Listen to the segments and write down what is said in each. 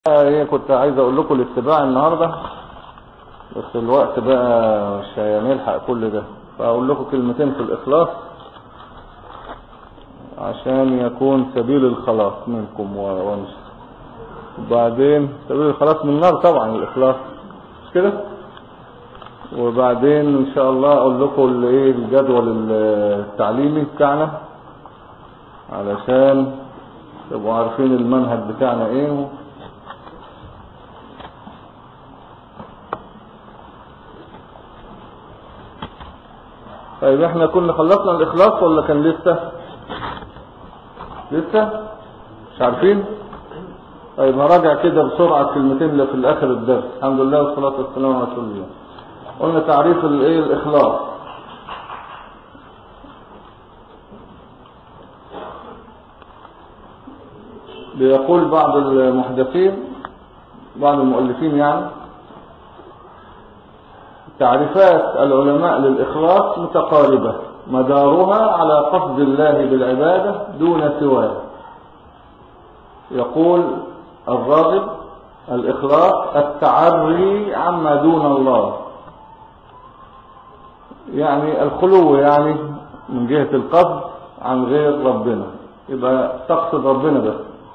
ايه كنت عايز اقول لكم الاتباع النهاردة بس الوقت بقى مش هنلحق كل ده فاقول لكم كلمتين في الاخلاص عشان يكون سبيل الخلاص منكم ومش وبعدين سبيل الخلاص من النار طبعا الاخلاص مش كده وبعدين ان شاء الله اقول لكم الايه الجدول التعليمي بتاعنا علشان تبقوا عارفين المنهج بتاعنا ايه طيب احنا كنا خلصنا الاخلاص ولا كان لسه لسه مش عارفين طيب هراجع كده بسرعة الكلمتين اللي في الاخر الدرس الحمد لله والصلاة والسلام على رسول الله قلنا تعريف الايه الاخلاص بيقول بعض المحدثين بعض المؤلفين يعني تعريفات العلماء للإخلاص متقاربة مدارها على قصد الله بالعبادة دون سواه يقول الراغب الإخلاص التعري عما دون الله يعني الخلو يعني من جهة القصد عن غير ربنا يبقى تقصد ربنا بس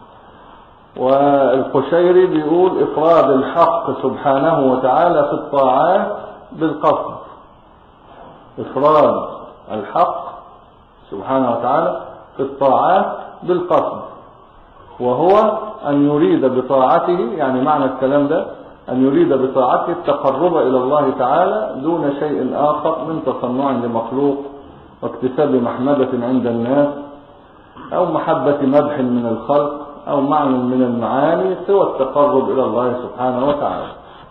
والقشيري بيقول إفراد الحق سبحانه وتعالى في الطاعات بالقصد إفراد الحق سبحانه وتعالى في الطاعات بالقصد وهو أن يريد بطاعته يعني معنى الكلام ده أن يريد بطاعته التقرب إلى الله تعالى دون شيء آخر من تصنع لمخلوق واكتساب محمدة عند الناس أو محبة مدح من الخلق أو معنى من المعاني سوى التقرب إلى الله سبحانه وتعالى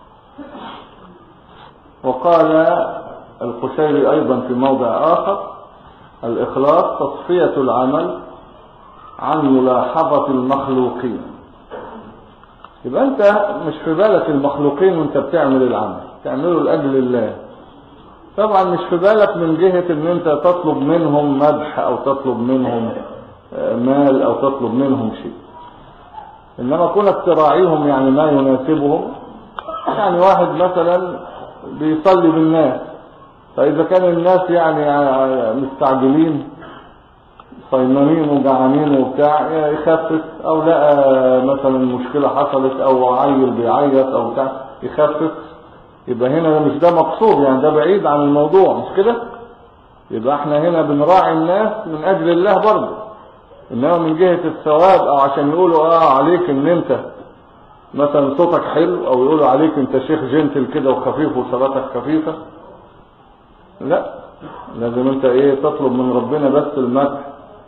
وقال القشيري أيضا في موضع آخر الإخلاص تصفية العمل عن ملاحظة المخلوقين يبقى أنت مش في بالك المخلوقين وانت بتعمل العمل تعمله لأجل الله طبعا مش في بالك من جهة ان انت تطلب منهم مدح او تطلب منهم مال او تطلب منهم شيء انما كونك تراعيهم يعني ما يناسبهم يعني واحد مثلا بيصلي بالناس فإذا كان الناس يعني مستعجلين صيمانين وجعانين وبتاع يخفف أو لقى مثلا مشكلة حصلت أو عيل بيعيط أو بتاع يخفف يبقى هنا مش ده مقصود يعني ده بعيد عن الموضوع مش كده يبقى احنا هنا بنراعي الناس من أجل الله برضه إنما من جهة الثواب أو عشان يقولوا اه عليك ان انت مثلا صوتك حلو او يقولوا عليك انت شيخ جنتل كده وخفيف وصلاتك خفيفة لا لازم انت ايه تطلب من ربنا بس المدح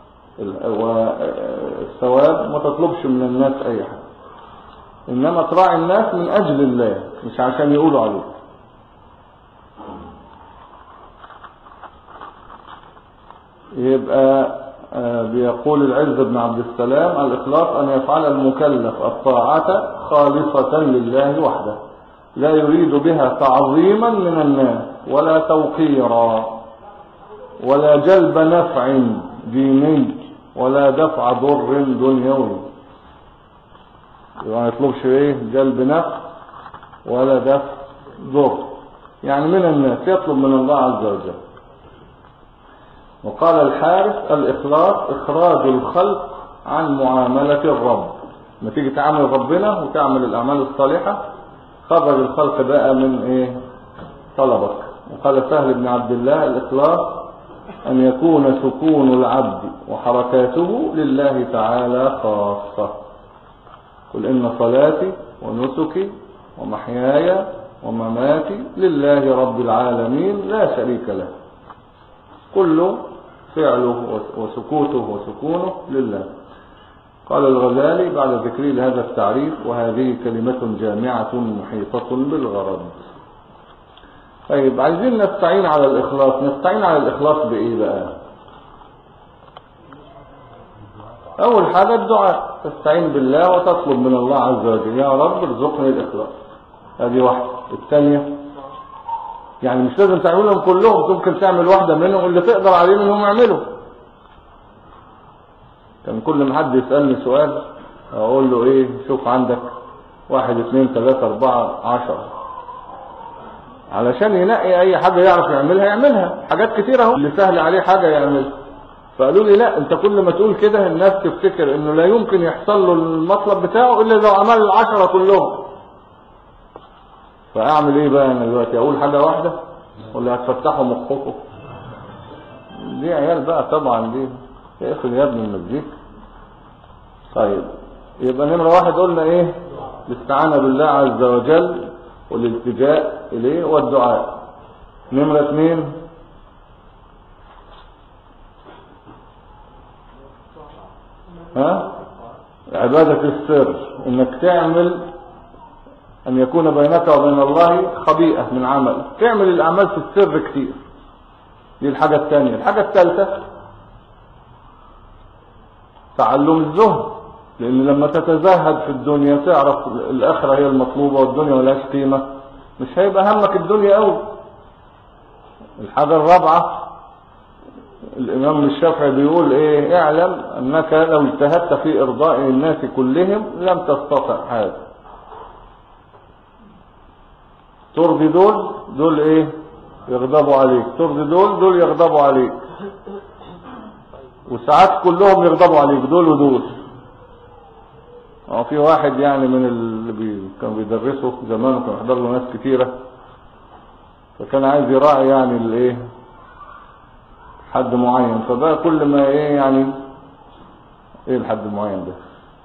والثواب ما تطلبش من الناس اي حاجة انما تراعي الناس من اجل الله مش عشان يقولوا عليك يبقى بيقول العز بن عبد السلام الإخلاص أن يفعل المكلف الطاعة خالصة لله وحده لا يريد بها تعظيما من الناس ولا توقيرا ولا جلب نفع ديني ولا دفع ضر دنيوي ما يطلبش ايه جلب نفع ولا دفع ضر يعني من الناس يطلب من الله عز وجل وقال الحارث الإخلاص إخراج الخلق عن معاملة الرب لما تيجي تعامل ربنا وتعمل الأعمال الصالحة خرج الخلق بقى من إيه طلبك وقال سهل بن عبد الله الإخلاص أن يكون سكون العبد وحركاته لله تعالى خاصة قل إن صلاتي ونسكي ومحياي ومماتي لله رب العالمين لا شريك له كل فعله وسكوته وسكونه لله قال الغزالي بعد ذكره لهذا التعريف وهذه كلمة جامعة محيطة بالغرض طيب عايزين نستعين على الإخلاص نستعين على الإخلاص بإيه بقى أول حاجة الدعاء تستعين بالله وتطلب من الله عز وجل يا رب ارزقني الإخلاص هذه واحدة الثانية يعني مش لازم تعملهم كلهم ممكن تعمل واحدة منهم اللي تقدر عليه منهم اعمله كان كل ما حد يسألني سؤال اقول له ايه شوف عندك واحد اثنين ثلاثة اربعة عشرة علشان ينقي اي حاجة يعرف يعملها يعملها حاجات كتيرة اهو اللي سهل عليه حاجة يعملها فقالوا لي لا انت كل ما تقول كده الناس تفتكر انه لا يمكن يحصل له المطلب بتاعه الا لو عمل العشرة كلهم فاعمل ايه بقى انا دلوقتي اقول حاجة واحدة ولا هتفتحوا مخكم دي عيال بقى طبعا دي اقفل يا ابني المزيكا طيب يبقى نمرة واحد قلنا ايه الاستعانة بالله عز وجل والالتجاء اليه والدعاء نمرة اثنين ها عبادة السر انك تعمل ان يكون بينك وبين الله خبيئة من عمل تعمل الاعمال في السر كتير دي الحاجة الثانية الحاجة الثالثة تعلم الزهد لان لما تتزهد في الدنيا تعرف الاخرة هي المطلوبة والدنيا ملهاش قيمة مش هيبقى همك الدنيا قوي الحاجة الرابعة الامام الشافعي بيقول ايه اعلم انك لو اجتهدت في ارضاء الناس كلهم لم تستطع هذا ترضي دول دول ايه يغضبوا عليك ترضي دول دول يغضبوا عليك وساعات كلهم يغضبوا عليك دول ودول اه في واحد يعني من اللي بي كان بيدرسه زمان وكان يحضر له ناس كتيرة فكان عايز يراعي يعني الايه حد معين فبقى كل ما ايه يعني ايه الحد المعين ده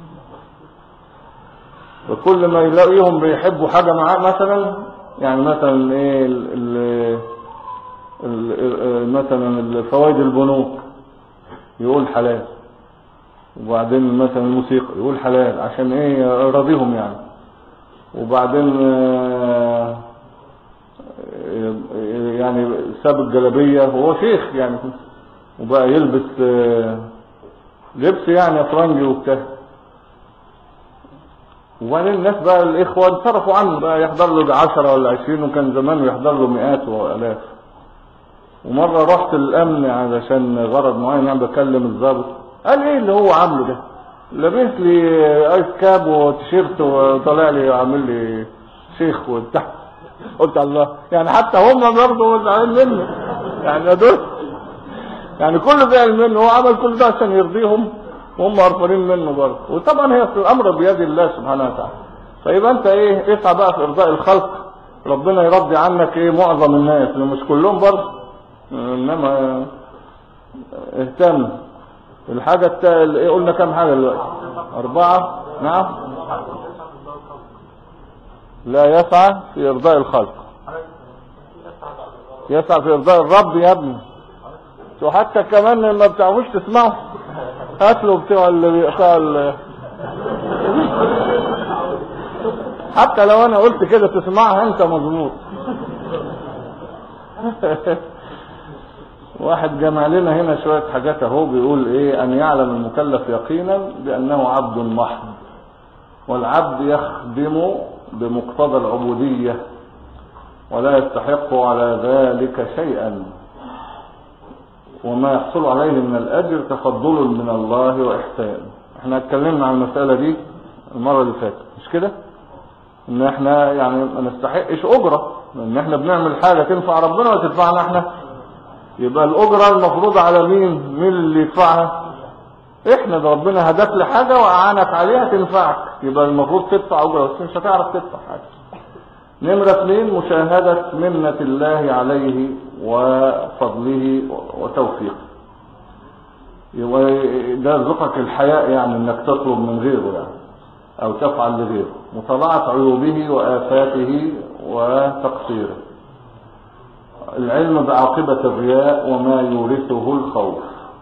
فكل ما يلاقيهم بيحبوا حاجة معاه مثلا يعني مثلا ايه ال ال ال مثلا فوائد البنوك يقول حلال وبعدين مثلا الموسيقى يقول حلال عشان ايه يراضيهم يعني وبعدين آه، يعني ساب الجلابية هو شيخ يعني وبقى يلبس آه، لبس يعني فرنجي وبتاع وبعدين الناس بقى الاخوة انصرفوا عنه بقى يحضر له عشرة ولا عشرين وكان زمان يحضر له مئات والاف ومرة رحت الامن علشان غرض معين يعني بكلم الضابط قال ايه اللي هو عامله ده لبس لي ايس كاب وتيشيرت وطلع لي عامل لي شيخ وبتاع قلت الله يعني حتى هم برضه زعلانين منه يعني دول يعني كل ده منه هو عمل كل ده عشان يرضيهم وهم قرفانين منه برضه وطبعا هي الامر بيد الله سبحانه وتعالى فيبقى انت ايه اسعى بقى في ارضاء الخلق ربنا يرضي عنك ايه معظم الناس مش كلهم برضه انما اهتم الحاجة التالي ايه قلنا كم حاجة دلوقتي اربعة نعم لا يسعى في ارضاء الخلق يسعى في ارضاء الرب يا ابني وحتى كمان ما بتعرفوش تسمعوا هاتلوا بتوع اللي بتوع ال- حتى لو انا قلت كده تسمعها انت مظبوط واحد جمع لنا هنا شوية حاجات اهو بيقول ايه ان يعلم المكلف يقينا بانه عبد محض والعبد يخدم بمقتضى العبودية ولا يستحق على ذلك شيئا وما يحصل عليه من الاجر تفضل من الله واحسان احنا اتكلمنا عن المسألة دي المرة اللي فاتت مش كده ان احنا يعني ما نستحقش اجرة لان احنا بنعمل حاجة تنفع ربنا وتنفعنا احنا يبقى الأجرة المفروضة على مين مين اللي يدفعها احنا ده ربنا هداك لحاجة وأعانك عليها تنفعك يبقى المفروض تدفع أجرة بس مش هتعرف تدفع حاجة نمرة اثنين مشاهدة منة الله عليه وفضله وتوفيقه يبقى ده يرزقك الحياء يعني انك تطلب من غيره يعني او تفعل لغيره مطالعة عيوبه وآفاته وتقصيره العلم بعاقبة الرياء وما يورثه الخوف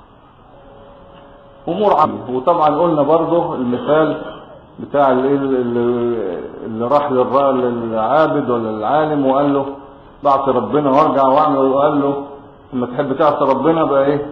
امور عامة وطبعا قلنا برضه المثال بتاع اللي, اللي راح للرا- للعابد ولا العالم وقال له بعت ربنا وارجع واعمل وقال له لما تحب تعصي ربنا بقى ايه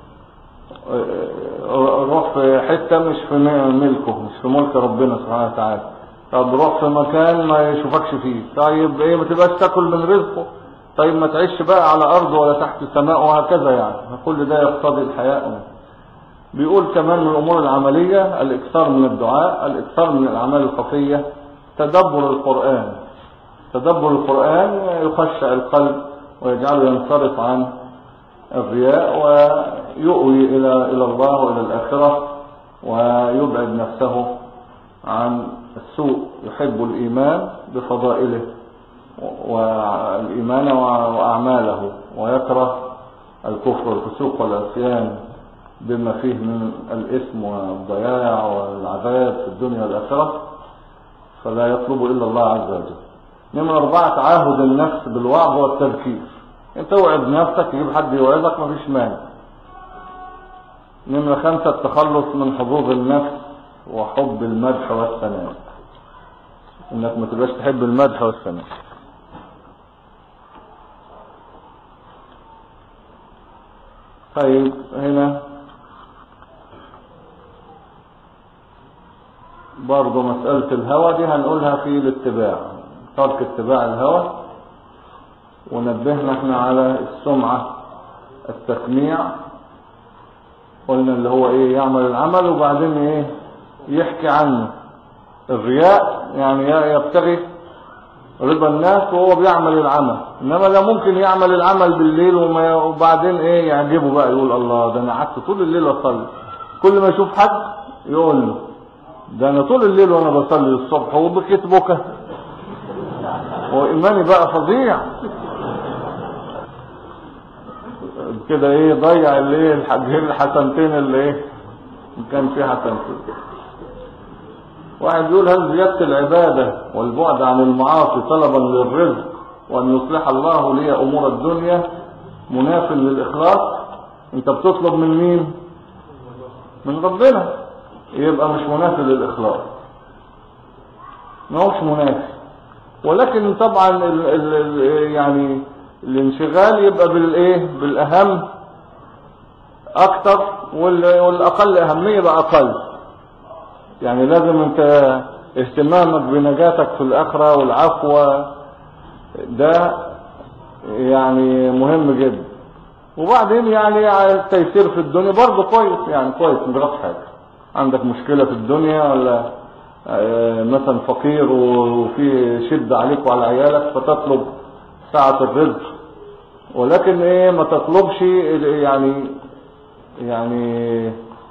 اه، روح في حتة مش في م- ملكه مش في ملك ربنا سبحانه وتعالى طب روح في مكان ما يشوفكش فيه طيب ايه ما تبقاش تاكل من رزقه طيب ما تعيش بقى على ارض ولا تحت السماء وهكذا يعني كل ده يقتضي الحياء بيقول كمان من الامور العملية الاكثار من الدعاء الاكثار من الاعمال الخفية تدبر القرآن تدبر القرآن يخشع القلب ويجعله ينصرف عن الرياء ويؤوي إلى إلى الله وإلى الآخرة ويبعد نفسه عن السوء يحب الإيمان بفضائله والإيمان وأعماله ويكره الكفر والفسوق والعصيان بما فيه من الإثم والضياع والعذاب في الدنيا والآخرة فلا يطلب إلا الله عز وجل نمرة أربعة تعاهد النفس بالوعظ والتذكير انت وعد نفسك تجيب حد يوعظك مفيش مانع نمرة خمسة التخلص من حظوظ النفس وحب المدح والثناء انك ما تبقاش تحب المدح والثناء طيب هنا برضو مسألة الهوى دي هنقولها في الاتباع ترك اتباع الهوى ونبهنا احنا على السمعة التسميع قلنا اللي هو ايه يعمل العمل وبعدين ايه يحكي عنه الرياء يعني يبتغي رضا الناس وهو بيعمل العمل انما لا ممكن يعمل العمل بالليل وبعدين ايه يعجبه بقى يقول الله ده انا قعدت طول الليل اصلي كل ما يشوف حد يقول له ده انا طول الليل وانا بصلي الصبح وبكيت بكى وايماني بقى فظيع كده ايه ضيع الايه الحسنتين اللي ايه كان في حسنتين واحد يقول هل زيادة العبادة والبعد عن المعاصي طلبا للرزق وأن يصلح الله لي أمور الدنيا مناف للإخلاص انت بتطلب من مين من ربنا يبقى مش منافي للإخلاص ما هوش منافي ولكن طبعا ال ال يعني الانشغال يبقى بالايه بالاهم اكتر والاقل اهمية بقى اقل يعني لازم انت اهتمامك بنجاتك في الاخرة والعفو ده يعني مهم جدا وبعدين يعني التيسير في الدنيا برضه كويس يعني كويس مش حاجة عندك مشكلة في الدنيا ولا آه، مثلا فقير وفي شدة عليك وعلى عيالك فتطلب ساعة الرزق ولكن ايه ما تطلبش يعني يعني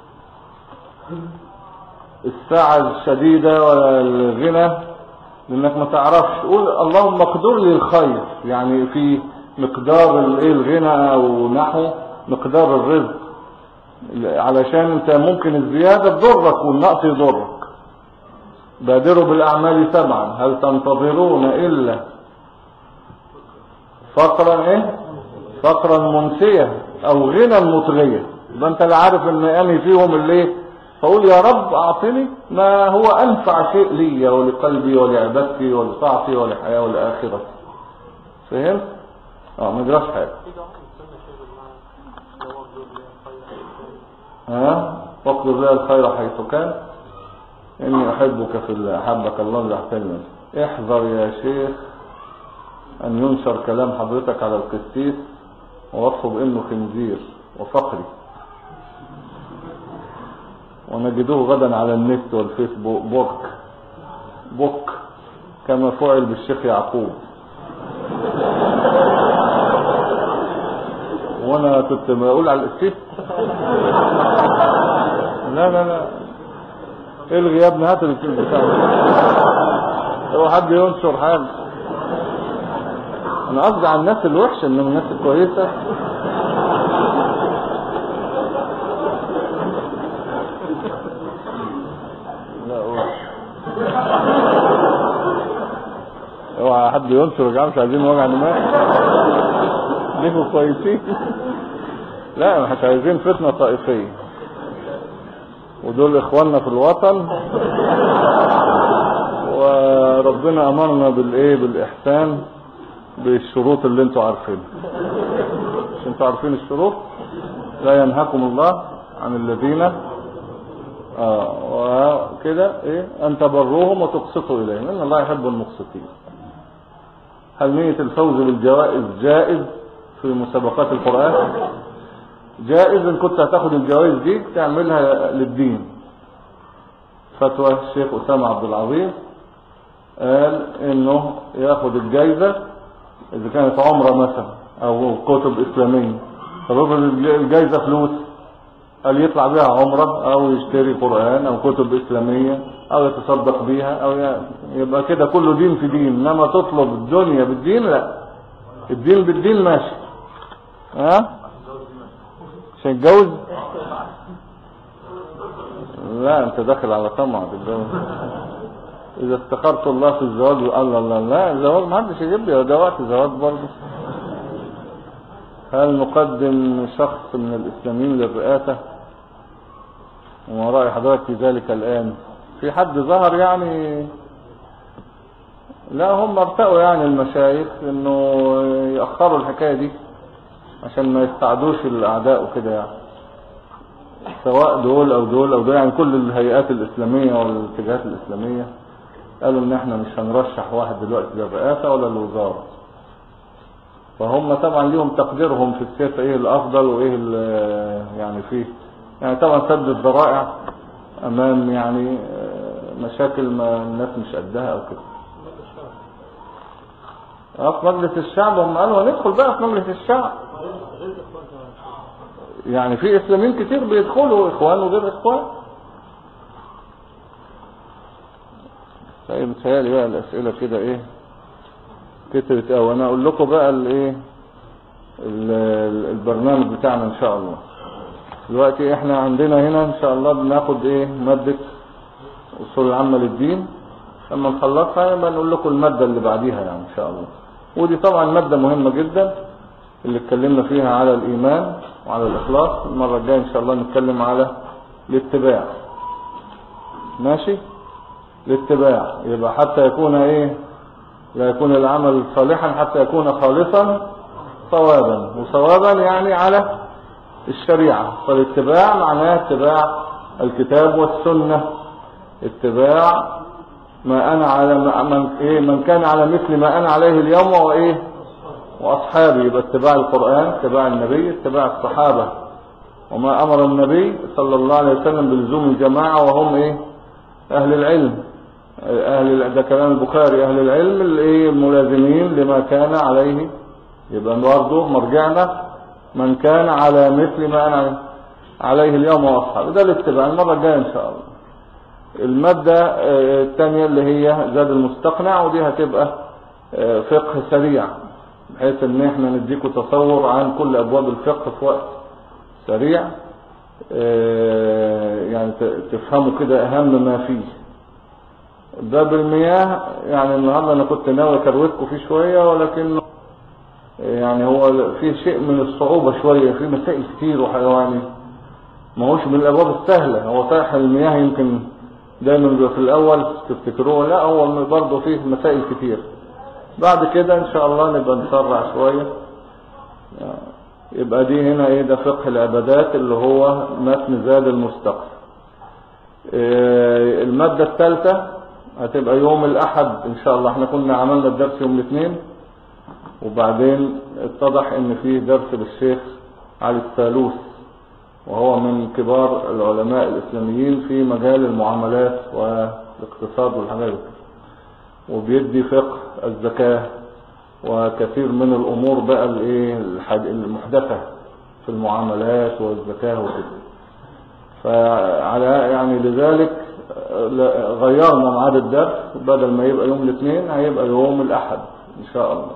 الساعة الشديدة ولا الغنى لانك ما تعرفش قول اللهم اقدر لي الخير يعني في مقدار الايه الغنى او نحو مقدار الرزق علشان انت ممكن الزيادة تضرك والنقص يضرك بادروا بالاعمال سبعا هل تنتظرون الا فقرا ايه فقرا منسية او غنى مطغية يبقى انت اللي عارف ان اني فيهم اللي فقول يا رب اعطني ما هو انفع شيء لي ولقلبي ولعبادتي ولطاعتي ولحياة ولآخرة فهمت؟ اه ما جراش حاجة ها واقدر لي الخير حيث كان اني احبك في الله احبك الله اللي احترمك احذر يا شيخ ان ينشر كلام حضرتك على القسيس ووصفه بانه خنزير وفقري ونجدوه غدا على النت والفيسبوك بوك بوك كما فعل بالشيخ يعقوب وانا كنت بقول على الاسيس لا لا لا الغي يا ابني هات الكيس بتاعك هو حد ينشر حاجه انا قصدي على الناس الوحشه انما الناس الكويسه اوعى حد ينشر يا مش عايزين وجع دماغ ليكوا كويسين لا مش عايزين فتنة طائفية ودول اخواننا في الوطن وربنا امرنا بالايه بالاحسان بالشروط اللي انتوا عارفينها مش انتوا عارفين الشروط لا ينهاكم الله عن الذين اه وكده ايه ان تبروهم وتقسطوا اليهم ان الله يحب المقسطين هل نية الفوز بالجوائز جائز في مسابقات القرآن جائز ان كنت هتاخد الجوائز دي تعملها للدين فتوى الشيخ أسامة عبد العظيم قال انه ياخد الجايزة اذا كانت عمرة مثلا او كتب اسلامية فبياخد الجايزة فلوس قال يطلع بيها عمرة او يشتري قرآن او كتب اسلامية او يتصدق بيها او ي- يبقى كده كله دين في دين انما تطلب الدنيا بالدين لا الدين بالدين ماشي ها عشان يتجوز لا انت داخل على طمع تتجوز اذا استخرت الله في الزواج الله الله لا الزواج ما حدش يجيب لي ده وقت زواج برضه هل نقدم شخص من الاسلاميين للرئاسة وما رأي حضرتك في ذلك الآن في حد ظهر يعني لا هم ارتقوا يعني المشايخ انه يأخروا الحكاية دي عشان ما يستعدوش الاعداء وكده يعني سواء دول او دول او دول يعني كل الهيئات الاسلامية والاتجاهات الاسلامية قالوا ان احنا مش هنرشح واحد دلوقتي للرئاسة ولا الوزارة فهم طبعا ليهم تقديرهم في السياسة ايه الافضل وايه ال- يعني فيه يعني طبعا سد الذرائع امام يعني آه، مشاكل ما الناس مش قدها او كده اه في مجلس الشعب هم قالوا هندخل بقى في مجلس الشعب يعني في اسلاميين كتير بيدخلوا اخوان وغير اخوان طيب متهيألي بقى الاسئله كده ايه كترت او انا اقول لكم بقى الايه ال- ال- البرنامج بتاعنا ان شاء الله دلوقتي احنا عندنا هنا ان شاء الله بناخد ايه مادة اصول العامة للدين لما نخلصها يبقى نقول لكم المادة اللي بعديها يعني ان شاء الله ودي طبعا مادة مهمة جدا اللي اتكلمنا فيها على الايمان وعلى الاخلاص المرة الجاية ان شاء الله نتكلم على الاتباع ماشي الاتباع يبقى حتى يكون ايه لا يكون العمل صالحا حتى يكون خالصا صوابا وصوابا يعني على الشريعة فالاتباع معناه اتباع الكتاب والسنة اتباع ما أنا على ما من, إيه من كان على مثل ما أنا عليه اليوم وإيه وأصحابي يبقى اتباع القرآن اتباع النبي اتباع الصحابة وما أمر النبي صلى الله عليه وسلم بلزوم الجماعة وهم إيه أهل العلم أهل ده كلام البخاري أهل العلم الإيه الملازمين لما كان عليه يبقى برضه مرجعنا من كان على مثل ما أنا عليه اليوم وأصحابه ده الاتباع المرة الجاية إن شاء الله المادة آه، الثانية اللي هي زاد المستقنع ودي هتبقى آه، فقه سريع بحيث ان احنا نديكم تصور عن كل ابواب الفقه في وقت سريع آه، يعني ت- تفهموا كده اهم ما فيه باب المياه يعني النهاردة انا كنت ناوي اكروتكم فيه شوية ولكن يعني هو في شيء من الصعوبة شوية في مسائل كتير وحيواني ما هوش من الابواب السهلة هو صحيح المياه يمكن دايما بيبقى في الاول تفتكروه لا هو برضه فيه مسائل كتير بعد كده ان شاء الله نبقى نسرع شوية يبقى دي هنا ايه ده فقه العبادات اللي هو متن زاد المستقبل إيه، المادة الثالثة هتبقى يوم الأحد إن شاء الله احنا كنا عملنا الدرس يوم الاثنين وبعدين اتضح ان فيه درس للشيخ علي الثالوث وهو من كبار العلماء الإسلاميين في مجال المعاملات والاقتصاد والحاجات دي وبيدي فقه الزكاة وكثير من الأمور بقى الايه الحد- المحدثة في المعاملات والزكاة وكده فعلى يعني لذلك آه، لا- غيرنا ميعاد الدرس بدل ما يبقى يوم الاثنين هيبقى يوم الأحد إن شاء الله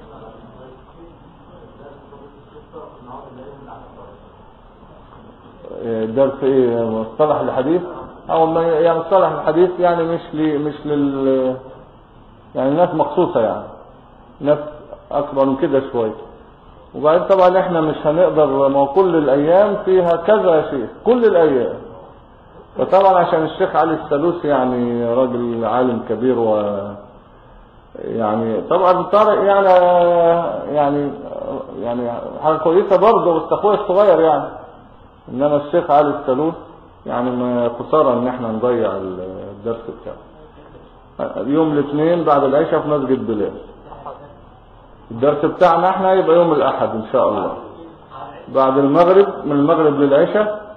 آه، درس ايه مصطلح الحديث او ما يعني مصطلح الحديث يعني مش لي مش لل يعني ناس مخصوصة يعني ناس اكبر من كده شوية وبعدين طبعا احنا مش هنقدر ما هو كل الايام فيها كذا يا شيخ كل الايام فطبعا عشان الشيخ علي السلوسي يعني راجل عالم كبير و يعني طبعا طارق يعني يعني يعني حاجه كويسه برضه بس اخويا الصغير يعني انما الشيخ علي السلوس يعني ما خساره ان احنا نضيع الدرس بتاعه يوم الاثنين بعد العشاء في مسجد بلال الدرس بتاعنا احنا يبقى يوم الاحد ان شاء الله بعد المغرب من المغرب للعشاء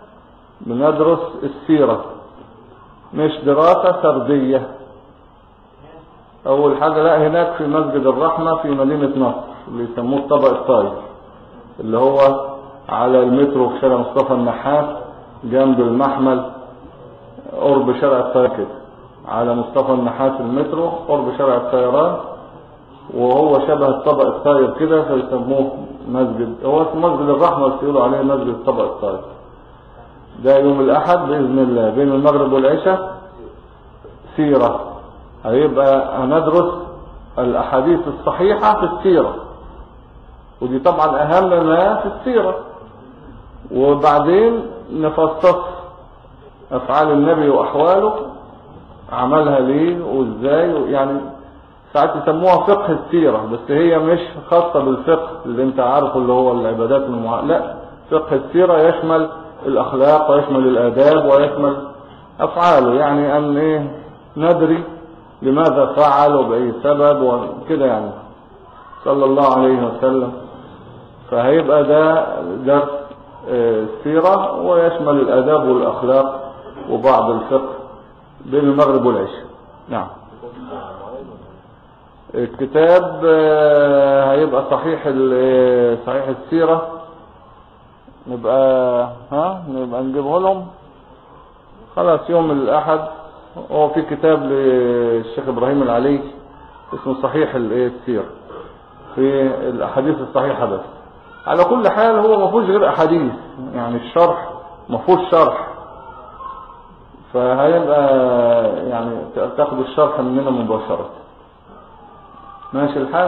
بندرس السيرة مش دراسة سردية اول حاجة لا هناك في مسجد الرحمة في مدينة نصر اللي يسموه الطبق الطاير اللي هو على المترو في شارع مصطفى النحاس جنب المحمل قرب شارع الطيران كده على مصطفى النحاس المترو قرب شارع الطيران وهو شبه الطبق الطاير كده فيسموه مسجد هو اسمه مسجد الرحمة بس يقولوا عليه مسجد الطبق الطاير ده يوم الأحد بإذن الله بين المغرب والعشاء سيرة هيبقى هندرس الأحاديث الصحيحة في السيرة ودي طبعا أهم ما في السيرة وبعدين نفصص أفعال النبي وأحواله عملها ليه وإزاي يعني ساعات يسموها فقه السيرة بس هي مش خاصة بالفقه اللي انت عارفه اللي هو العبادات المع... لا فقه السيرة يشمل الأخلاق ويشمل الآداب ويشمل أفعاله يعني أن إيه ندري لماذا فعل وبأي سبب وكده يعني صلى الله عليه وسلم فهيبقى ده درس السيرة ويشمل الآداب والأخلاق وبعض الفقه بين المغرب والعشاء نعم الكتاب هيبقى صحيح صحيح السيرة نبقى ها نبقى نجيبه لهم خلاص يوم الأحد هو في كتاب للشيخ إبراهيم العلي اسمه صحيح السيرة في الأحاديث الصحيحة بس على كل حال هو ما فيهوش غير أحاديث يعني الشرح ما فيهوش شرح فهيبقى يعني تاخدوا الشرح مننا مباشرة ماشي الحال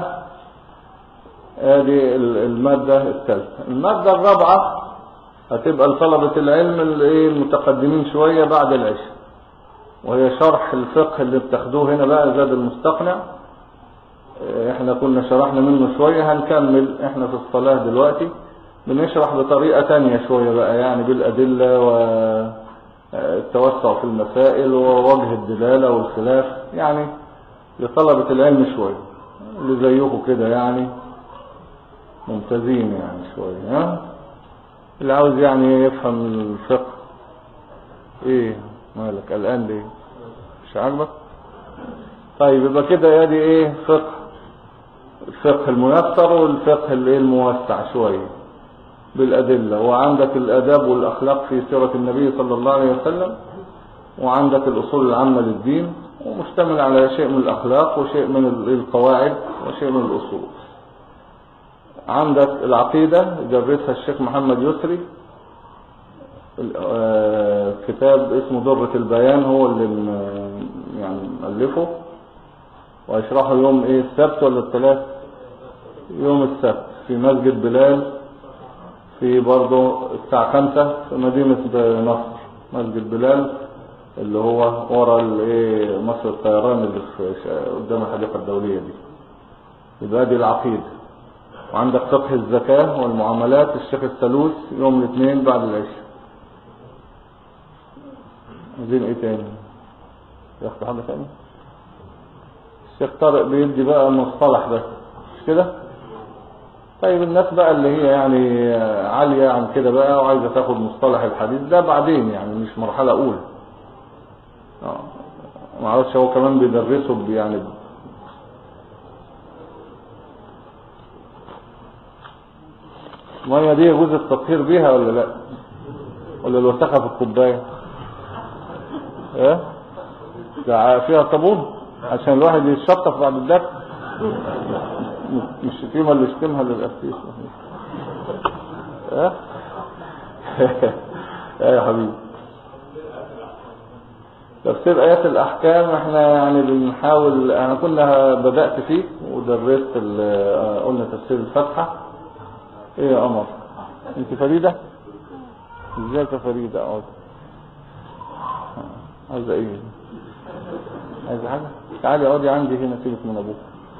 ادي المادة الثالثة المادة الرابعة هتبقى لطلبة العلم المتقدمين شوية بعد العشاء وهي شرح الفقه اللي بتاخدوه هنا بقى زاد المستقنع احنا كنا شرحنا منه شوية هنكمل احنا في الصلاة دلوقتي بنشرح بطريقة تانية شوية بقى يعني بالأدلة والتوسع في المسائل ووجه الدلالة والخلاف يعني لطلبة العلم شوية اللي زيكم كده يعني ممتازين يعني شوية ها اللي عاوز يعني يفهم الفقه ايه مالك الآن ليه مش عاجبك طيب يبقى كده يا دي ايه فقه الفقه الميسر والفقه الايه الموسع شوية بالأدلة وعندك الأداب والأخلاق في سيرة النبي صلى الله عليه وسلم وعندك الأصول العامة للدين ومشتمل على شيء من الأخلاق وشيء من القواعد وشيء من الأصول عندك العقيدة درسها الشيخ محمد يسري كتاب اسمه درة البيان هو اللي يعني مؤلفه ويشرحه يوم ايه السبت ولا الثلاث يوم السبت في مسجد بلال في برضه الساعة خمسة في مدينة نصر مسجد بلال اللي هو ورا الايه مصر الطيران اللي في قدام الحديقة الدولية دي يبقى دي العقيدة وعندك فقه الزكاة والمعاملات الشيخ السلوس يوم الاثنين بعد العشاء عايزين ايه تاني ياخد حاجة تاني الشيخ طارق بيدي بقى مصطلح بس مش كده طيب الناس بقى اللي هي يعني عالية عن كده بقى وعايزة تاخد مصطلح الحديث ده بعدين يعني مش مرحلة اولى اه معرفش هو كمان بيدرسه يعني المية دي يجوز التطهير بيها ولا لا ولا الوسخة في الكوباية ايه ده فيها صابون عشان الواحد يتشطف بعد الدفع مش الشتيمة اللي يشتمها للأسيس ايه ايه يا حبيبي تفسير آيات الأحكام احنا يعني بنحاول انا كنا بدأت فيه ودرست قلنا تفسير الفتحة ايه يا قمر انت فريدة ازيك يا فريدة اقعد عايزة ايه عايزة حاجة تعالي اقعدي عندي هنا سيبك من ابوك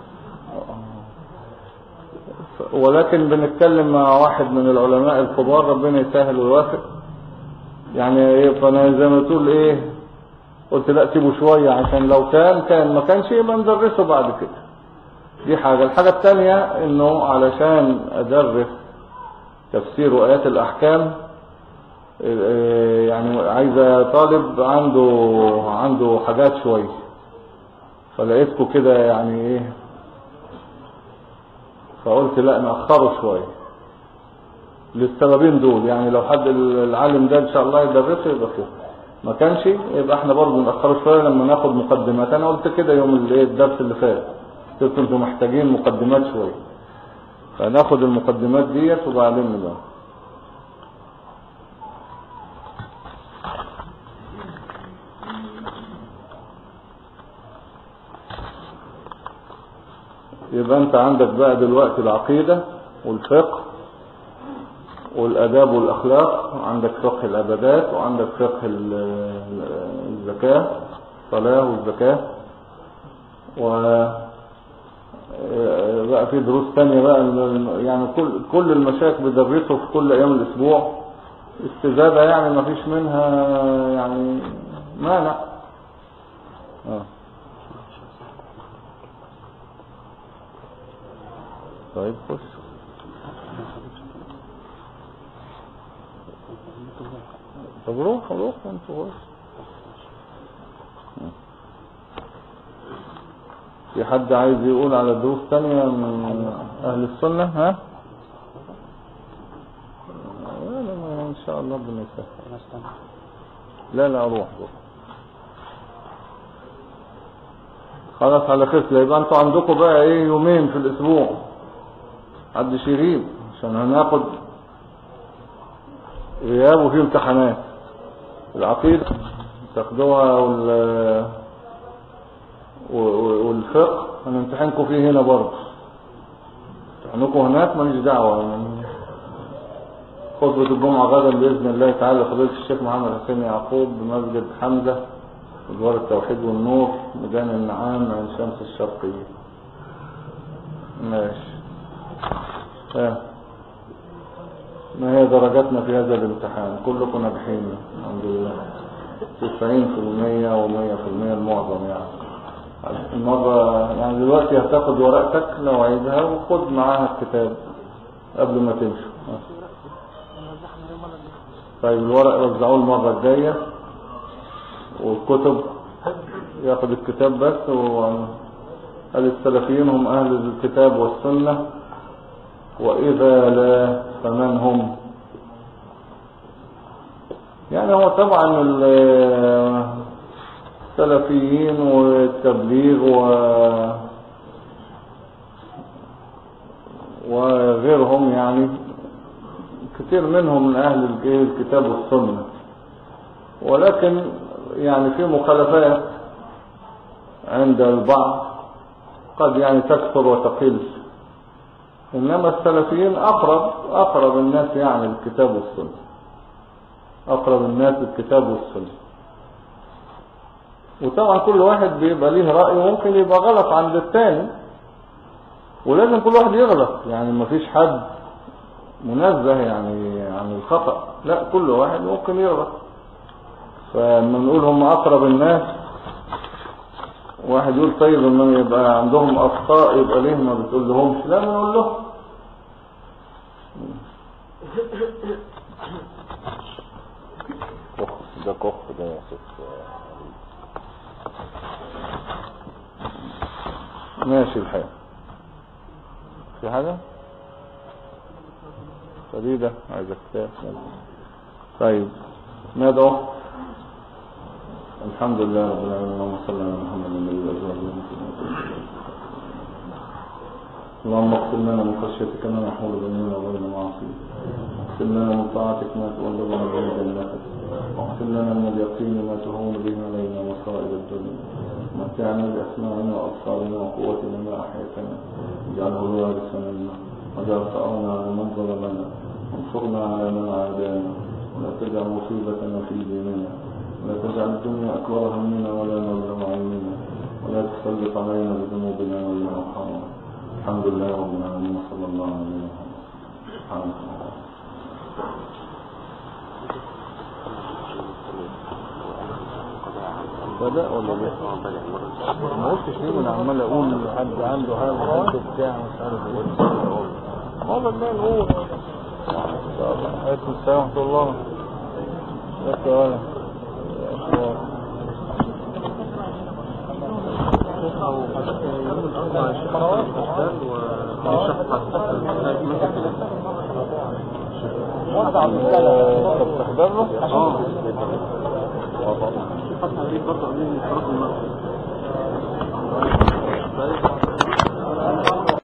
ولكن بنتكلم مع واحد من العلماء الكبار ربنا يسهل ويوافق يعني ايه فانا زي ما تقول ايه قلت لا سيبه شوية عشان لو كان كان ما كانش يبقى ندرسه بعد كده دي حاجة الحاجة الثانية انه علشان ادرس تفسير وآيات الأحكام يعني عايزة طالب عنده عنده حاجات شوية فلقيتكم كده يعني ايه فقلت لا نأخره شوية للسببين دول يعني لو حد العالم ده ان شاء الله يدرسه يبقى كده ما كانش يبقى احنا برضه نأخره شوية لما ناخد مقدمات انا قلت كده يوم اللي الدرس اللي فات قلت انتوا محتاجين مقدمات شوية فناخد المقدمات ديت وبعدين نبقى يبقى انت عندك بقى دلوقتي العقيدة والفقه والاداب والاخلاق عندك فقه العبادات وعندك فقه الزكاة الصلاة والزكاة و بقى في دروس تانية بقى يعني كل كل المشايخ بيدرسوا في كل ايام الاسبوع استزادة يعني ما فيش منها يعني مانع اه طيب خش طب روح روح انتوا خش في حد عايز يقول على دروس تانية من اهل السنة ها لا لا ما ان شاء الله ربنا يسهل لا لا اروح روح خلاص على خير يبقى انتوا عندكم بقى ايه يومين في الاسبوع محدش يغيب عشان هناخد غياب وفي امتحانات العقيدة تاخدوها وال والفقه هنمتحنكم فيه هنا برضه امتحانكم هناك ماليش دعوة خطبة الجمعة غدا بإذن الله تعالى فضيلة الشيخ محمد حسين يعقوب بمسجد حمزة إدوار التوحيد والنور ميدان النعام عين شمس الشرقية ماشي ها. ما هي درجاتنا في هذا الامتحان كلكم ناجحين الحمد لله 90% و100% المعظم يعني المرة يعني دلوقتي هتاخد ورقتك لو عايزها وخد معاها الكتاب قبل ما تمشوا طيب الورق وزعوه المرة الجاية والكتب ياخد الكتاب بس وقال السلفيين هم أهل الكتاب والسنة وإذا لا فمن هم يعني هو طبعا السلفيين والتبليغ و وغيرهم يعني كثير منهم من أهل الكتاب والسنة ولكن يعني في مخالفات عند البعض قد يعني تكثر وتقل إنما السلفيين أقرب أقرب الناس يعني الكتاب والسنة أقرب الناس الكتاب والسنة وطبعا كل واحد بيبقى ليه رأي وممكن يبقى غلط عند الثاني ولازم كل واحد يغلط يعني ما فيش حد منزه يعني عن الخطأ لا كل واحد ممكن يغلط فلما نقول هم أقرب الناس واحد يقول طيب لما يبقى عندهم أخطاء يبقى ليه ما بتقول لهمش لا بنقول لهم كخ ده كخ ده يا ست ماشي الحال في حاجة فريدة عايزة كتاب طيب ندعو الحمد لله رب العالمين اللهم صل على محمد النبي الأزواج اللهم اغفر لنا من خشيتك ما نحول بيننا وبين معاصيك واغفر لنا من طاعتك ما تبلغنا به جنتك واغفر لنا من اليقين ما تهون به علينا مصائب الدنيا متعنا بأسماعنا وأبصارنا وقوتنا ما أحيتنا اجعله الوارث منا واجعل ثأرنا على من ظلمنا وانصرنا على من عادانا ولا تجعل مصيبتنا في ديننا ولا تجعل الدنيا أكبر همنا ولا مبلغ علمنا ولا تسلط علينا بذنوبنا ولا أرحمنا الحمد لله رب العالمين صلى الله عليه وسلم سبحانك اللهم بدأ ولا ليه؟ ما قلتش ليه من عمال اقول حد عنده حاجه عنده بتاع مش عارف ايه هو بدنا نقول عليكم السلام ورحمه الله ازيك يا ولد شيخ او يوم الاربعاء الشيخ حسن الاشبال والشيخ واحد عبد السلام طب تحضر له؟ اه الشيخ حسن برضه قال لي